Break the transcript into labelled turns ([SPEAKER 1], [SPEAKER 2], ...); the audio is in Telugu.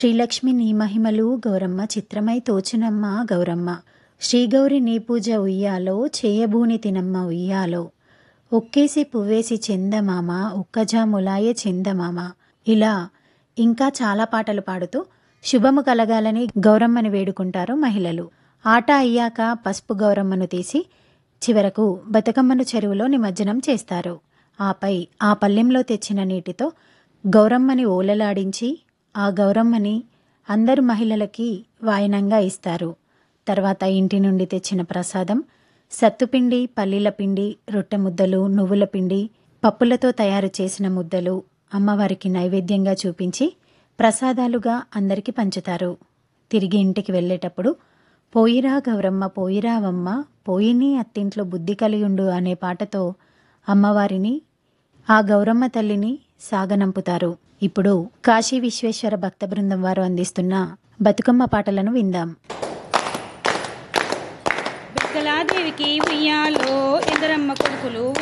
[SPEAKER 1] శ్రీలక్ష్మి నీ మహిమలు గౌరమ్మ చిత్రమై తోచునమ్మ గౌరమ్మ శ్రీగౌరి నీ పూజ ఉయ్యాలో చేయబూని తినమ్మ ఉయ్యాలో ఒక్కేసి పువ్వేసి చందమామ ఒక్కజాములాయ చందమామ ఇలా ఇంకా చాలా పాటలు పాడుతూ శుభము కలగాలని గౌరమ్మని వేడుకుంటారు మహిళలు ఆట అయ్యాక పసుపు గౌరమ్మను తీసి చివరకు బతుకమ్మను చెరువులో నిమజ్జనం చేస్తారు ఆపై ఆ పల్లెంలో తెచ్చిన నీటితో గౌరమ్మని ఓలలాడించి ఆ గౌరమ్మని అందరు మహిళలకి వాయనంగా ఇస్తారు తర్వాత ఇంటి నుండి తెచ్చిన ప్రసాదం సత్తుపిండి పల్లీల పిండి రొట్టె ముద్దలు నువ్వుల పిండి పప్పులతో తయారు చేసిన ముద్దలు అమ్మవారికి నైవేద్యంగా చూపించి ప్రసాదాలుగా అందరికీ పంచుతారు తిరిగి ఇంటికి వెళ్ళేటప్పుడు పోయిరా గౌరమ్మ పోయిరావమ్మ పోయిని అత్తింట్లో బుద్ధి కలియుండు అనే పాటతో అమ్మవారిని ఆ గౌరమ్మ తల్లిని సాగనంపుతారు ఇప్పుడు కాశీ విశ్వేశ్వర భక్త బృందం వారు అందిస్తున్న బతుకమ్మ పాటలను విందాం
[SPEAKER 2] బిగ్గలాదేవికి ఉయ్యాలో ఇందరమ్మ కొడుకులు